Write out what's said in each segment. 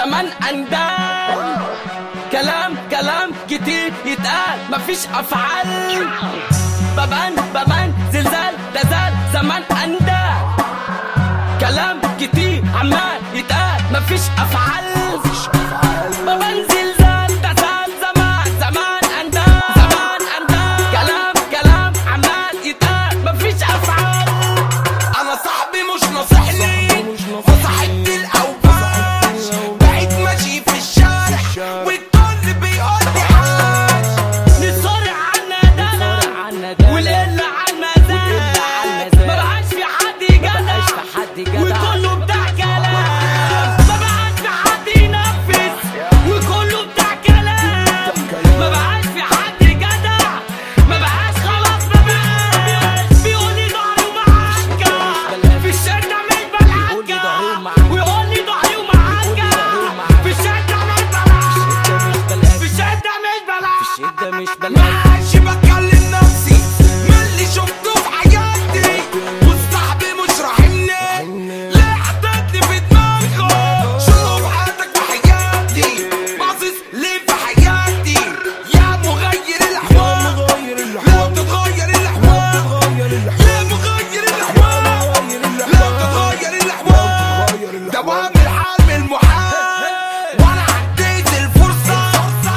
زمان اندال كلام كلام كتير يتقال مفيش افعال ببان ببان زلزال دزال زمان اندال كلام كتير عمال يتقال مفيش افعال ببان زلزال دزال زمان زمان اندال زمان اندال كلام كلام عمال يتقال مفيش افعال انا صاحبي مش ناصحني وصاحبت الاوباش بقيت ماشي في الشارع والكل بيقول لي عاش نتصارع عالندالة والقلة عالمزاج ما بقاش في حد جدع وكله بتاع كلام ما بقاش في حد ينفذ وكله بتاع كلام ما بقاش في حد جدع ما بقاش خلاص ما بقاش بيقول لي ضهري ومعاك في الشارع مش بلعك ويقول لي ضهري ومعاك في الشارع مش بلعك في الشارع مش بلعك ما عادش بكلم نفسي من اللي شفته في حياتي وصاحبي مش راحمني ليه حطيتني في دماغه شنو في حياتك وحياتي باصص ليه في حياتي يا مغير الاحوال لا تتغير الاحوال يا مغير الاحوال لا تتغير الاحوال دوام الحال من المحال وانا عديت الفرصه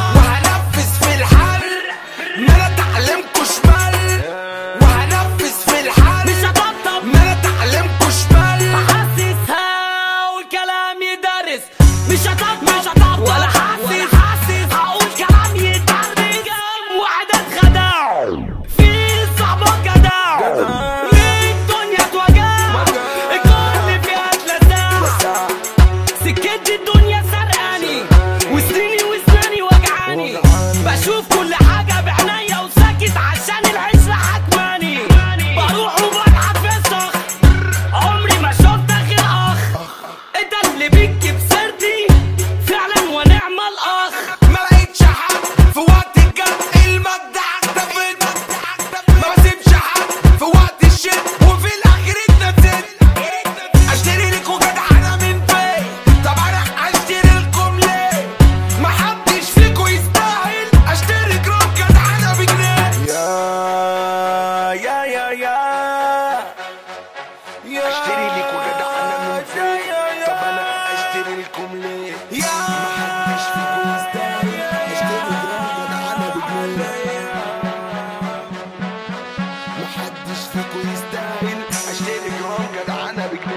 وهنفذ في الحل ما انا اتعلمكوا شمال وهنفذ في الحل مش هطبطب ما انا اتعلمكوا شمال حاسسها والكلام يدرس مش هطبطب مش هطبطب ولا حاسس حاسس هقول كلام يدرس واحد اتخدع في صاحبه جدع ليه الدنيا توجع الكل فيها اتلسع سكت الدنيا سرقاني وسنيني وسناني وجعاني بشوف كل حاجة بعينيا وساكت عشان العشرة حكماني بروح وبضحك في الصخر عمري ما شفت غير اخ انت اللي بيكي بسيرتي فعلا ونعم الاخ ما لقيتش حد في وقت الجد المادة اختفت ما بسيبش حد في وقت الشد وفي الاخر اتنسيت اشتري لكم جدعنة من فين طب انا اشتري لكم ليه ما حدش فيكم يستاهل اشتري جرام جدعنة بجنيه يا يا يا يا يا اشتري لكم جدعنة من فين طب انا اشتري لكم ليه يا محدش فيكم يستاهل اشتري جرام جدعنة بجنيه محدش فيكم يستاهل اشتري جرام جدعنة بجنيه